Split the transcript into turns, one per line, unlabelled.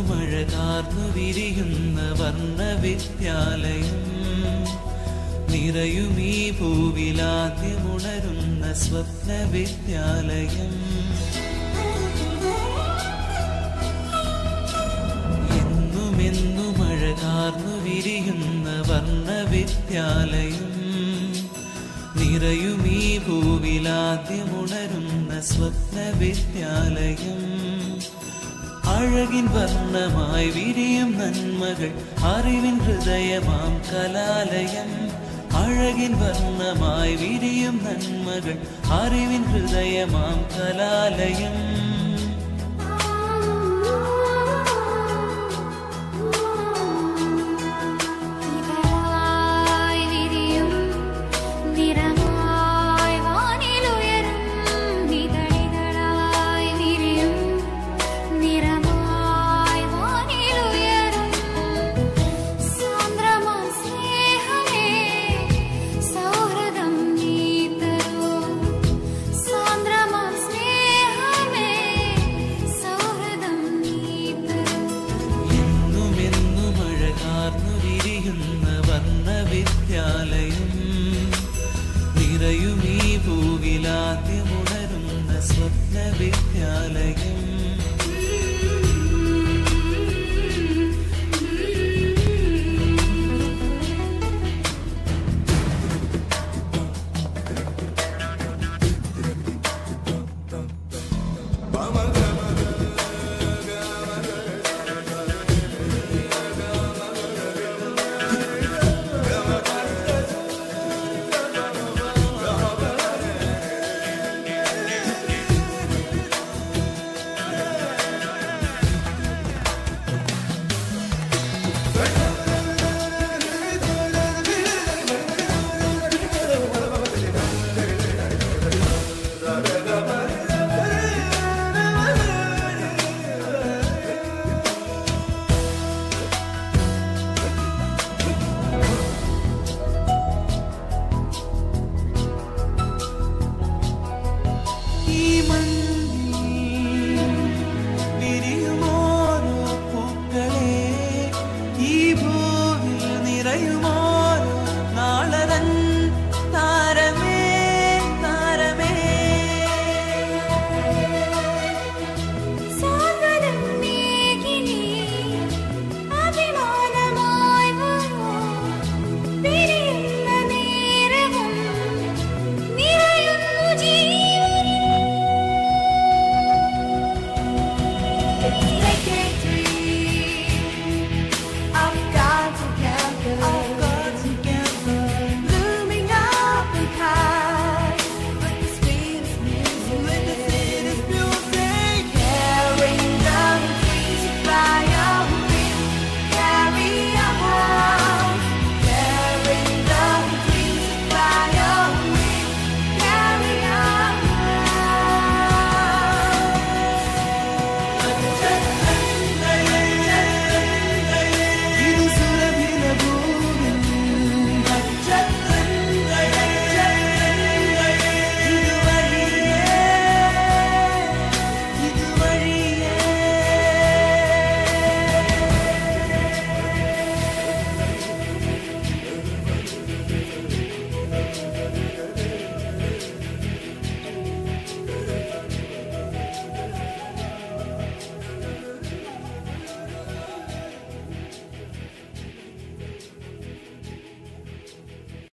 മഴകാർന്നു വിരിയുന്ന വർണ്ണവിദ്യാലയം നിറയും ഈ ഭൂവിലാദ്യമുണരുന്ന സ്വപ്നവിദ്യാലയം എന്നുമെന്നു മഴകാർന്നു വിരിയുന്ന വർണ്ണവിദ്യാലയം നിറയും ഈ ഭൂവിലാദ്യമുണരുന്ന സ്വപ്നവിദ്യാലയം അഴകിൻ വർണ്ണമായി വിരിയും നന്മകൾ അറിവിൻ ഹൃദയമാം കലാലയം അഴകിൻ വർണ്ണമായി വിരിയും നന്മകൾ അറിവിൻ ഹൃദയമാം കലാലയം
ഇതളായി വിരിയും നിറമായി വാനിലുയരും ഇതളിതളായി വിരിയും നിറമായി വാനിലുയരും സാന്ദ്രമാം സ്നേഹമേ സൗഹൃദം നീ തരൂ സാന്ദ്രമാം സ്നേഹമേ സൗഹൃദം നീ തരൂ
എന്നുമെന്നും അഴകാർന്നു വിരിയുന്ന വർണ്ണവിദ്യാലയം നിറയും ഈ ഭൂവിലാദ്യമുണരുന്ന സ്വപ്നവിദ്യാലയം